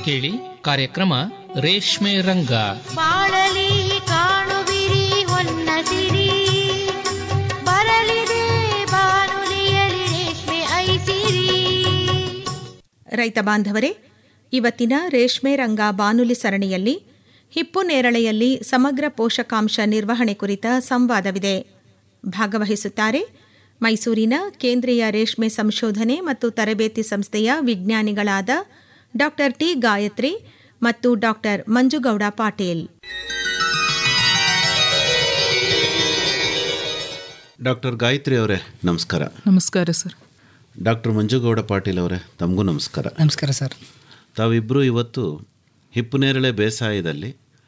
ಕೇಳಿ ಕಾರ್ಯಕ್ರಮ ರೇಷ್ಮೆ ರಂಗ ಬಾಳಲಿ ಕಾಣುವಿರಿ ಹೊನ್ನ ಸಿರಿ ಬರಲಿದೆ ಬಾನುಲಿಯಲಿ ರೇಷ್ಮೆ ಐಸಿರಿ ರೈತ ಬಾಂಧವರೇ ಇವತ್ತಿನ ರೇಷ್ಮೆ ರಂಗ ಬಾನುಲಿ ಸರಣಿಯಲ್ಲಿ ಹಿಪ್ಪು ನೇರಳೆಯಲ್ಲಿ ಸಮಗ್ರ ಪೋಷಕಾಂಶ ನಿರ್ವಹಣೆ ಕುರಿತ ಸಂವಾದವಿದೆ ಭಾಗವಹಿಸುತ್ತಾರೆ ಮೈಸೂರಿನ ಕೇಂದ್ರೀಯ ರೇಷ್ಮೆ ಸಂಶೋಧನೆ ಮತ್ತು ತರಬೇತಿ ಸಂಸ್ಥೆಯ ವಿಜ್ಞಾನಿಗಳಾದ ಡಾಕ್ಟರ್ ಟಿ ಗಾಯತ್ರಿ ಮತ್ತು ಡಾಕ್ಟರ್ ಮಂಜುಗೌಡ ಪಾಟೀಲ್ ಡಾಕ್ಟರ್ ಗಾಯತ್ರಿ ಅವರೇ ನಮಸ್ಕಾರ ನಮಸ್ಕಾರ ಸರ್ ಡಾಕ್ಟರ್ ಮಂಜುಗೌಡ ಪಾಟೀಲ್ ಅವರೇ ತಮಗೂ ನಮಸ್ಕಾರ ನಮಸ್ಕಾರ ಸರ್ ತಾವಿಬ್ಬರು ಇವತ್ತು ಹಿಪ್ಪುನೇರಳೆ ಬೇಸಾಯದಲ್ಲಿ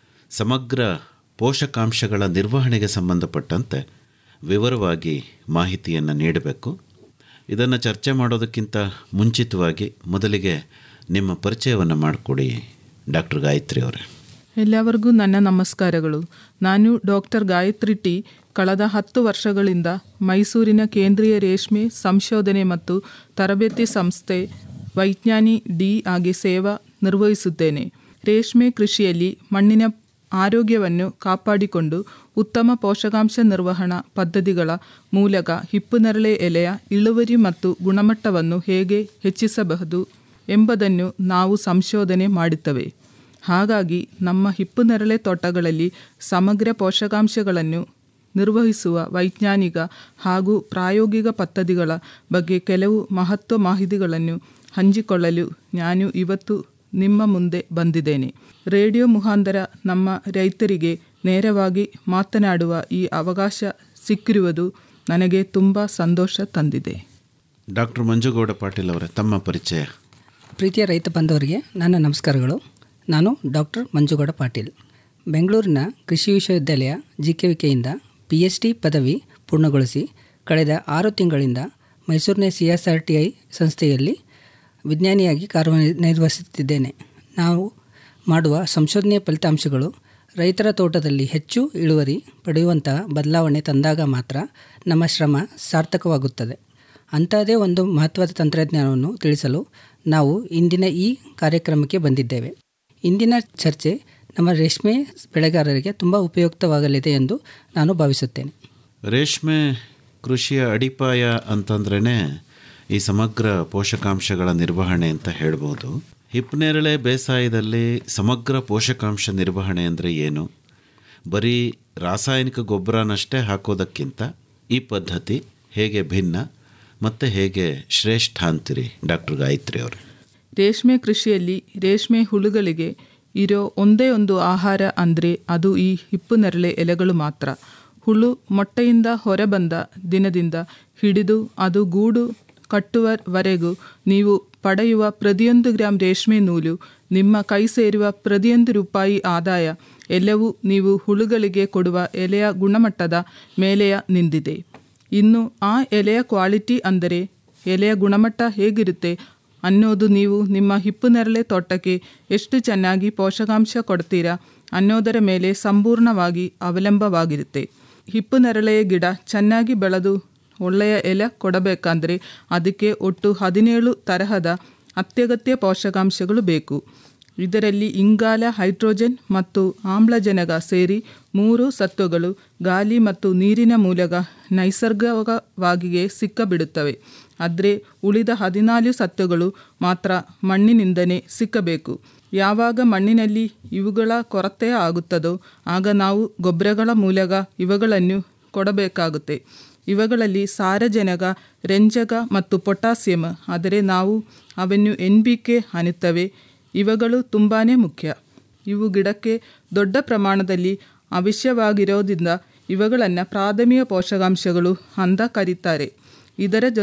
ಸಮಗ್ರ ಪೋಷಕಾಂಶಗಳ ನಿರ್ವಹಣೆಗೆ ಸಂಬಂಧಪಟ್ಟಂತೆ ವಿವರವಾಗಿ ಮಾಹಿತಿಯನ್ನು ನೀಡಬೇಕು ಇದನ್ನು ಚರ್ಚೆ ಮಾಡೋದಕ್ಕಿಂತ ಮುಂಚಿತವಾಗಿ ಮೊದಲಿಗೆ ನಿಮ್ಮ ಪರಿಚಯವನ್ನು ಮಾಡಿಕೊಡಿ ಡಾಕ್ಟರ್ ಗಾಯತ್ರಿ ಅವರೇ ಎಲ್ಲವರಿಗೂ ನನ್ನ ನಮಸ್ಕಾರಗಳು ನಾನು ಡಾಕ್ಟರ್ ಗಾಯತ್ರಿ ಟಿ ಕಳೆದ ಹತ್ತು ವರ್ಷಗಳಿಂದ ಮೈಸೂರಿನ ಕೇಂದ್ರೀಯ ರೇಷ್ಮೆ ಸಂಶೋಧನೆ ಮತ್ತು ತರಬೇತಿ ಸಂಸ್ಥೆ ವೈಜ್ಞಾನಿ ಡಿ ಆಗಿ ಸೇವಾ ನಿರ್ವಹಿಸುತ್ತೇನೆ ರೇಷ್ಮೆ ಕೃಷಿಯಲ್ಲಿ ಮಣ್ಣಿನ ಆರೋಗ್ಯವನ್ನು ಕಾಪಾಡಿಕೊಂಡು ಉತ್ತಮ ಪೋಷಕಾಂಶ ನಿರ್ವಹಣಾ ಪದ್ಧತಿಗಳ ಮೂಲಕ ಹಿಪ್ಪುನೆರಳೆ ಎಲೆಯ ಇಳುವರಿ ಮತ್ತು ಗುಣಮಟ್ಟವನ್ನು ಹೇಗೆ ಹೆಚ್ಚಿಸಬಹುದು ಎಂಬುದನ್ನು ನಾವು ಸಂಶೋಧನೆ ಮಾಡುತ್ತೇವೆ ಹಾಗಾಗಿ ನಮ್ಮ ಹಿಪ್ಪುನೆರಳೆ ತೋಟಗಳಲ್ಲಿ ಸಮಗ್ರ ಪೋಷಕಾಂಶಗಳನ್ನು ನಿರ್ವಹಿಸುವ ವೈಜ್ಞಾನಿಕ ಹಾಗೂ ಪ್ರಾಯೋಗಿಕ ಪದ್ಧತಿಗಳ ಬಗ್ಗೆ ಕೆಲವು ಮಹತ್ವ ಮಾಹಿತಿಗಳನ್ನು ಹಂಚಿಕೊಳ್ಳಲು ನಾನು ಇವತ್ತು ನಿಮ್ಮ ಮುಂದೆ ಬಂದಿದ್ದೇನೆ ರೇಡಿಯೋ ಮುಖಾಂತರ ನಮ್ಮ ರೈತರಿಗೆ ನೇರವಾಗಿ ಮಾತನಾಡುವ ಈ ಅವಕಾಶ ಸಿಕ್ಕಿರುವುದು ನನಗೆ ತುಂಬ ಸಂತೋಷ ತಂದಿದೆ ಡಾಕ್ಟರ್ ಮಂಜುಗೌಡ ಪಾಟೀಲ್ ಅವರೇ ತಮ್ಮ ಪರಿಚಯ ಪ್ರೀತಿಯ ರೈತ ಬಾಂಧವರಿಗೆ ನನ್ನ ನಮಸ್ಕಾರಗಳು ನಾನು ಡಾಕ್ಟರ್ ಮಂಜುಗೌಡ ಪಾಟೀಲ್ ಬೆಂಗಳೂರಿನ ಕೃಷಿ ವಿಶ್ವವಿದ್ಯಾಲಯ ಜಿ ಕೆ ವಿಕೆಯಿಂದ ಪಿ ಎಚ್ ಡಿ ಪದವಿ ಪೂರ್ಣಗೊಳಿಸಿ ಕಳೆದ ಆರು ತಿಂಗಳಿಂದ ಮೈಸೂರಿನ C S R T I ಸಂಸ್ಥೆಯಲ್ಲಿ ವಿಜ್ಞಾನಿಯಾಗಿ ಕಾರ್ಯನಿರ್ವಹಿಸುತ್ತಿದ್ದೇನೆ ನಾವು ಮಾಡುವ ಸಂಶೋಧನೆಯ ಫಲಿತಾಂಶಗಳು ರೈತರ ತೋಟದಲ್ಲಿ ಹೆಚ್ಚು ಇಳುವರಿ ಪಡೆಯುವಂತಹ ಬದಲಾವಣೆ ತಂದಾಗ ಮಾತ್ರ ನಮ್ಮ ಶ್ರಮ ಸಾರ್ಥಕವಾಗುತ್ತದೆ ಅಂಥದ್ದೇ ಒಂದು ಮಹತ್ವದ ತಂತ್ರಜ್ಞಾನವನ್ನು ತಿಳಿಸಲು ನಾವು ಇಂದಿನ ಈ ಕಾರ್ಯಕ್ರಮಕ್ಕೆ ಬಂದಿದ್ದೇವೆ ಇಂದಿನ ಚರ್ಚೆ ನಮ್ಮ ರೇಷ್ಮೆ ಬೆಳೆಗಾರರಿಗೆ ತುಂಬ ಉಪಯುಕ್ತವಾಗಲಿದೆ ಎಂದು ನಾನು ಭಾವಿಸುತ್ತೇನೆ ರೇಷ್ಮೆ ಕೃಷಿಯ ಅಡಿಪಾಯ ಅಂತಂದ್ರೇ ಈ ಸಮಗ್ರ ಪೋಷಕಾಂಶಗಳ ನಿರ್ವಹಣೆ ಅಂತ ಹೇಳ್ಬೋದು ಹಿಪ್ಪನೇರಳೆ ಬೇಸಾಯದಲ್ಲಿ ಸಮಗ್ರ ಪೋಷಕಾಂಶ ನಿರ್ವಹಣೆ ಅಂದರೆ ಏನು ಬರೀ ರಾಸಾಯನಿಕ ಗೊಬ್ಬರನಷ್ಟೇ ಹಾಕೋದಕ್ಕಿಂತ ಈ ಪದ್ಧತಿ ಹೇಗೆ ಭಿನ್ನ ಮತ್ತು ಹೇಗೆ ಶ್ರೇಷ್ಠ ಅಂತೀರಿ ಡಾಕ್ಟರ್ ಗಾಯತ್ರಿ ಅವರು ರೇಷ್ಮೆ ಕೃಷಿಯಲ್ಲಿ ರೇಷ್ಮೆ ಹುಳುಗಳಿಗೆ ಇರೋ ಒಂದೇ ಒಂದು ಆಹಾರ ಅಂದರೆ ಅದು ಈ ಹಿಪ್ಪುನೆರಳೆ ಎಲೆಗಳು ಮಾತ್ರ ಹುಳು ಮೊಟ್ಟೆಯಿಂದ ಹೊರಬಂದ ದಿನದಿಂದ ಹಿಡಿದು ಅದು ಗೂಡು ಕಟ್ಟುವವರೆಗೂ ನೀವು ಪಡೆಯುವ ಪ್ರತಿಯೊಂದು ಗ್ರಾಂ ರೇಷ್ಮೆ ನೂಲು ನಿಮ್ಮ ಕೈ ಸೇರುವ ಪ್ರತಿಯೊಂದು ರೂಪಾಯಿ ಆದಾಯ ಎಲ್ಲವೂ ನೀವು ಹುಳುಗಳಿಗೆ ಕೊಡುವ ಎಲೆಯ ಗುಣಮಟ್ಟದ ಮೇಲೆಯ ನಿಂದಿದೆ ಇನ್ನು ಆ ಎಲೆಯ ಕ್ವಾಲಿಟಿ ಅಂದರೆ ಎಲೆಯ ಗುಣಮಟ್ಟ ಹೇಗಿರುತ್ತೆ ಅನ್ನೋದು ನೀವು ನಿಮ್ಮ ಹಿಪ್ಪುನೆರಳೆ ತೋಟಕ್ಕೆ ಎಷ್ಟು ಚೆನ್ನಾಗಿ ಪೋಷಕಾಂಶ ಕೊಡ್ತೀರಾ ಅನ್ನೋದರ ಮೇಲೆ ಸಂಪೂರ್ಣವಾಗಿ ಅವಲಂಬವಾಗಿರುತ್ತೆ ಹಿಪ್ಪುನೆರಳೆಯ ಗಿಡ ಚೆನ್ನಾಗಿ ಬೆಳೆದು ಒಳ್ಳೆಯ ಎಲೆ ಕೊಡಬೇಕಂದ್ರೆ ಅದಕ್ಕೆ ಒಟ್ಟು ಹದಿನೇಳು ತರಹದ ಅತ್ಯಗತ್ಯ ಪೋಷಕಾಂಶಗಳು ಬೇಕು ಇದರಲ್ಲಿ ಇಂಗಾಲ ಹೈಡ್ರೋಜನ್ ಮತ್ತು ಆಮ್ಲಜನಕ ಸೇರಿ ಮೂರು ಸತ್ವಗಳು ಗಾಳಿ ಮತ್ತು ನೀರಿನ ಮೂಲಕ ನೈಸರ್ಗಿಕವಾಗಿಯೇ ಸಿಕ್ಕಬಿಡುತ್ತವೆ ಆದರೆ ಉಳಿದ ಹದಿನಾಲು ಸತ್ವಗಳು ಮಾತ್ರ ಮಣ್ಣಿನಿಂದಲೇ ಸಿಕ್ಕಬೇಕು ಯಾವಾಗ ಮಣ್ಣಿನಲ್ಲಿ ಇವುಗಳ ಕೊರತೆ ಆಗುತ್ತದೋ ಆಗ ನಾವು ಗೊಬ್ಬರಗಳ ಮೂಲಕ ಇವುಗಳನ್ನು ಕೊಡಬೇಕಾಗುತ್ತೆ ಇವುಗಳಲ್ಲಿ ಸಾರಜನಕ ರಂಜಕ ಮತ್ತು ಪೊಟ್ಯಾಸಿಯಂ ಆದರೆ ನಾವು ಅವನ್ನು ಎನ್ ಬಿ ಕೆ ಅನ್ನುತ್ತವೆ ಇವುಗಳು ತುಂಬಾ ಮುಖ್ಯ ಇವು ಗಿಡಕ್ಕೆ ದೊಡ್ಡ ಪ್ರಮಾಣದಲ್ಲಿ ಅವಶ್ಯವಾಗಿರೋದ್ರಿಂದ ಇವುಗಳನ್ನು ಪ್ರಾಥಮಿಕ ಪೋಷಕಾಂಶಗಳು ಅಂತ ಕರೀತಾರೆ ಇದರ ಜೊತೆ